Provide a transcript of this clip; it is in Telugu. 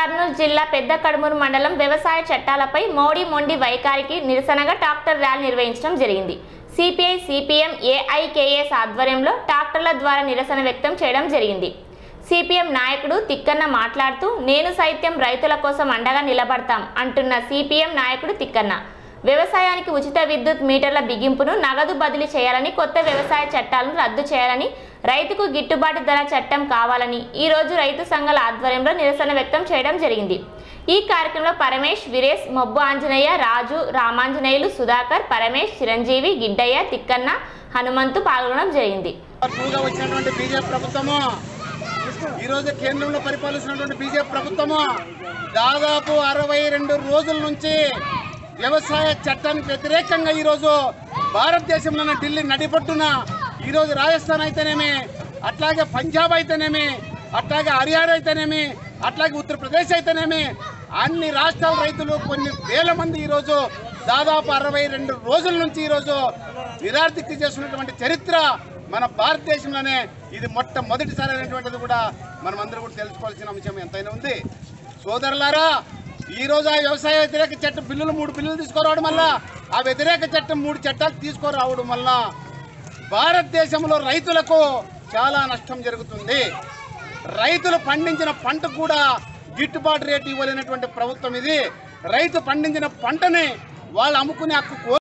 కర్నూలు జిల్లా పెద్ద కడుమూరు మండలం వ్యవసాయ చట్టాలపై మోడీ మొండి వైఖరికి నిరసనగా ట్రాక్టర్ ర్యాలీ నిర్వహించడం జరిగింది సిపిఐ సిపిఎం ఏఐకేఎస్ ఆధ్వర్యంలో ట్రాక్టర్ల ద్వారా నిరసన వ్యక్తం చేయడం జరిగింది సిపిఎం నాయకుడు తిక్కన్న మాట్లాడుతూ నేను సైత్యం రైతుల కోసం అండగా నిలబడతాం అంటున్న సిపిఎం నాయకుడు తిక్కన్న వ్యవసాయానికి ఉచిత విద్యుత్ మీటర్ల బిగింపును నగదు బదిలీ చేయాలని కొత్త వ్యవసాయ చట్టాలను రద్దు చేయాలని రైతుకు గిట్టుబాటు ధర చట్టం కావాలని ఈ రోజు రైతు సంఘాల ఆధ్వర్యంలో నిరసన వ్యక్తం చేయడం జరిగింది ఈ కార్యక్రమంలో పరమేష్ వీరేష్ మొబ్బు ఆంజనేయ రాజు రామాంజనేయులు సుధాకర్ పరమేష్ చిరంజీవి గిడ్డయ్య తిక్కన్న హనుమంతు పాల్గొనడం జరిగింది టూగా వచ్చినటువంటి బీజేపీ ప్రభుత్వము ఈ రోజు కేంద్రంలో పరిపాలిస్తున్నటువంటి బీజేపీ ప్రభుత్వము దాదాపు అరవై రెండు రోజుల నుంచి వ్యవసాయ చట్టానికి వ్యతిరేకంగా ఈరోజు భారతదేశంలోని ఢిల్లీ నడిపట్టున ఈరోజు రాజస్థాన్ అయితేనేమి అట్లాగే పంజాబ్ అయితేనేమి అట్లాగే హర్యానా అయితేనేమి అట్లాగే ఉత్తరప్రదేశ్ అయితేనేమి అన్ని రాష్ట్రాల రైతులు కొన్ని వేల మంది ఈరోజు దాదాపు అరవై రెండు రోజుల నుంచి ఈరోజు నిరార్థిక్తి చేస్తున్నటువంటి చరిత్ర మన భారతదేశంలోనే ఇది మొట్టమొదటిసారి అనేటువంటిది కూడా మనం అందరూ కూడా తెలుసుకోవాల్సిన అంశం ఎంతైనా ఉంది సోదరులారా ఈ రోజు ఆ వ్యవసాయ వ్యతిరేక చట్టం బిల్లులు మూడు బిల్లులు తీసుకురావడం వల్ల ఆ వ్యతిరేక చట్టం మూడు చట్టాలు తీసుకురావడం వల్ల భారతదేశంలో రైతులకు చాలా నష్టం జరుగుతుంది రైతులు పండించిన పంట కూడా గిట్టుబాటు రేటు ఇవ్వలేనటువంటి ప్రభుత్వం ఇది రైతు పండించిన పంటని వాళ్ళు అమ్ముకునే హక్కు కో-